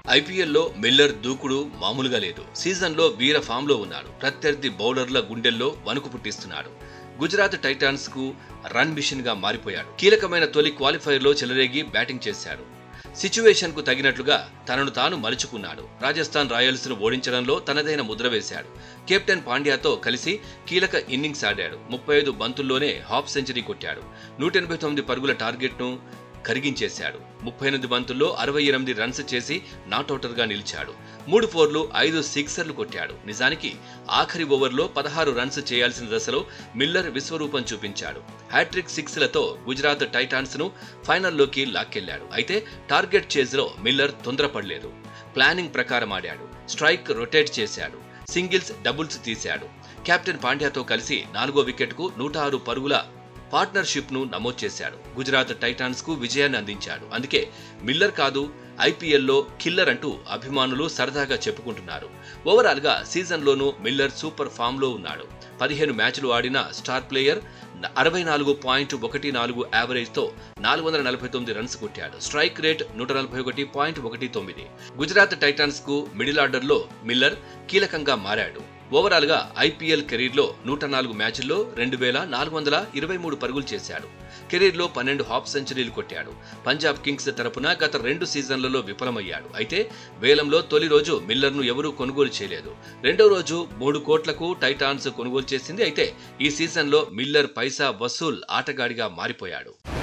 ఐపీఎల్లో మిల్లర్ దూకుడు మామూలుగా లేదు సీజన్లో వీర ఫామ్లో ఉన్నాడు ప్రత్యర్థి బౌలర్ల గుండెల్లో వణుకు పుట్టిస్తున్నాడు గుజరాత్ టైటాన్స్ కు రన్ మిషన్ గా మారిపోయాడు కీలకమైన తొలి క్వాలిఫైర్లో చెలరేగి బ్యాటింగ్ చేశాడు సిచ్యువేషన్ కు తగినట్లుగా తనను తాను మలుచుకున్నాడు రాజస్థాన్ రాయల్స్ ను ఓడించడంలో తనదైన ముద్ర వేశాడు కెప్టెన్ పాండ్యాతో కలిసి కీలక ఇన్నింగ్స్ ఆడాడు ముప్పై ఐదు బంతుల్లోనే హాఫ్ సెంచరీ కొట్టాడు నూట ఎనభై తొమ్మిది పరుగుల టార్గెట్ ను కరిగించేశాడు ముప్పై ఎనిమిది బంతుల్లో అరవై ఎనిమిది రన్స్ చేసి నాట్అవుటర్ గా నిలిచాడు మూడు ఫోర్లు ఐదు సిక్సర్లు కొట్టాడు నిజానికి ఆఖరి ఓవర్లో పదహారు రన్స్ చేయాల్సిన దశలో మిల్లర్ విశ్వరూపం చూపించాడు హ్యాట్రిక్ సిక్స్లతో గుజరాత్ టైటాన్స్ ను ఫైనల్లోకి లాక్కెళ్లాడు అయితే టార్గెట్ చేజ్ లో మిల్లర్ తొందరపడలేదు ప్లానింగ్ ప్రకారం ఆడాడు స్ట్రైక్ రొటేట్ చేశాడు సింగిల్స్ డబుల్స్ తీశాడు కెప్టెన్ పాండ్యాతో కలిసి నాలుగో వికెట్కు నూట ఆరు పరుగుల పార్ట్నర్షిప్ ను నమోదు చేశాడు గుజరాత్ టైటాన్స్ కు విజయాన్ని అందించాడు అందుకే మిల్లర్ కాదు ఐపీఎల్లో కిల్లర్ అంటూ అభిమానులు సరదాగా చెప్పుకుంటున్నారు ఓవరాల్ గా సీజన్లోనూ మిల్లర్ సూపర్ ఫామ్ లో ఉన్నాడు పదిహేను మ్యాచ్లు ఆడిన స్టార్ ప్లేయర్ అరవై నాలుగు పాయింట్ ఒకటి నాలుగు యావరేజ్ తో నాలుగు వందల నలభై తొమ్మిది రన్స్ కొట్టాడు స్ట్రైక్ రేట్ నూట నలభై ఒకటి పాయింట్ ఒకటి తొమ్మిది గుజరాత్ టైటాన్స్ కు మిడిల్ ఆర్డర్ లో మిల్లర్ కీలకంగా మారాడు ఓవరాల్ గా ఐపీఎల్ కెరీర్ లో నూట నాలుగు మ్యాచ్ల్లో రెండు వేల నాలుగు వందల ఇరవై మూడు పరుగులు చేశాడు కెరీర్ లో పన్నెండు హాఫ్ సెంచరీలు కొట్టాడు పంజాబ్ కింగ్స్ తరపున గత రెండు సీజన్లలో విఫలమయ్యాడు అయితే వేలంలో తొలి రోజు మిల్లర్ ను ఎవరూ కొనుగోలు చేయలేదు రెండో రోజు మూడు కోట్లకు టైటాన్స్ కొనుగోలు చేసింది అయితే ఈ సీజన్లో మిల్లర్ పైసా వసూల్ ఆటగాడిగా మారిపోయాడు